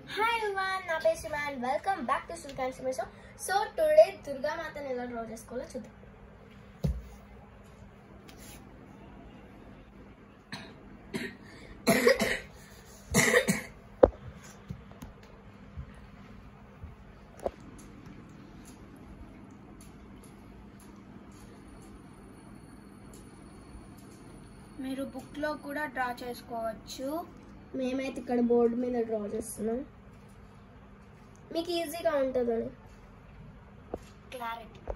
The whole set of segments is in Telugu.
హాయ్ వన్ నా పేరు Shivan welcome back to Sultan Shiva show so today దుర్గామాతను ఎలా డ్రా చేసుకోవాలో చూద్దాం మీరు బుక్లో కూడా డ్రా చేసుకోవచ్చు మేమైతే ఇక్కడ బోర్డు మీద డ్రా చేస్తున్నాం మీకు ఈజీగా ఉంటుందని క్లారిటీ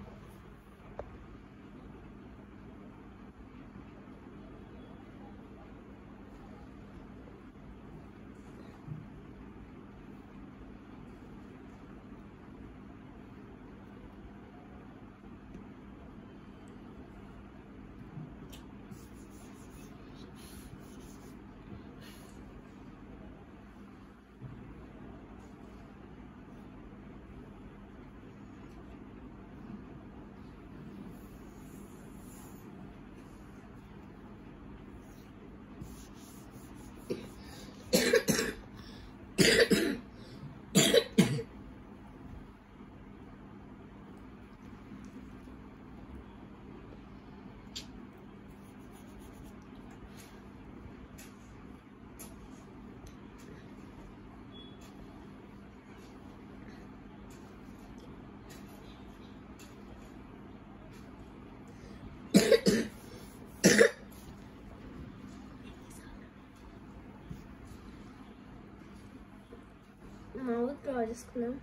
మౌత్ డ్రా చేసుకున్నాం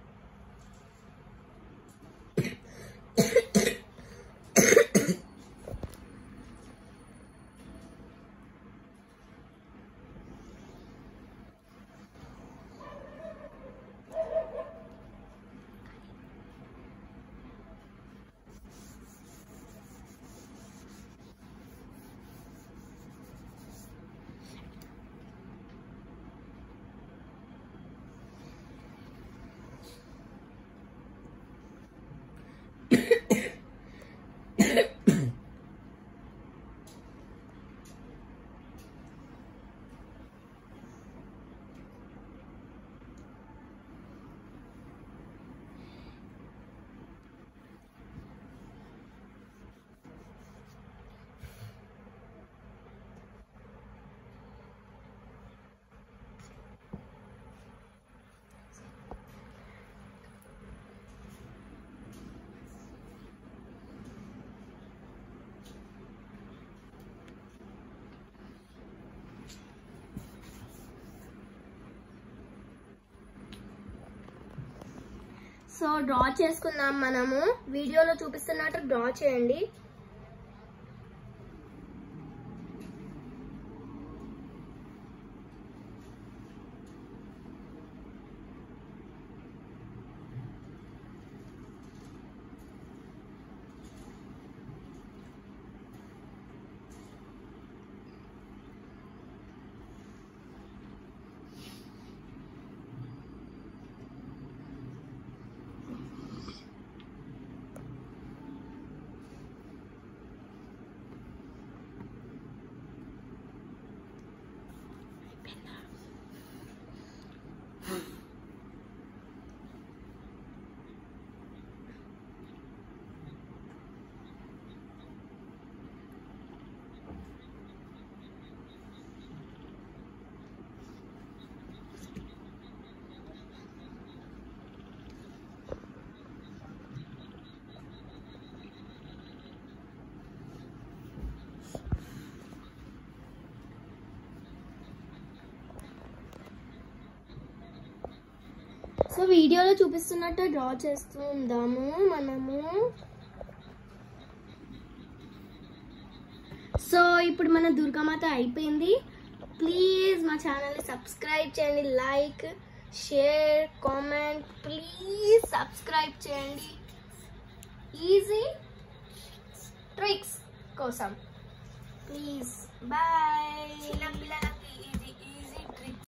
సో డ్రా చేసుకుందాం మనము వీడియోలో చూపిస్తున్నట్టు డ్రా చేయండి సో వీడియోలో చూపిస్తున్నట్టు డ్రా చేస్తూ ఉందాము మనము సో ఇప్పుడు మన దుర్గామాత అయిపోయింది ప్లీజ్ మా ఛానల్ని సబ్స్క్రైబ్ చేయండి like share comment please subscribe చేయండి ఈజీ ట్రిక్స్ కోసం ప్లీజ్ బాయ్ చిన్న పిల్లలకు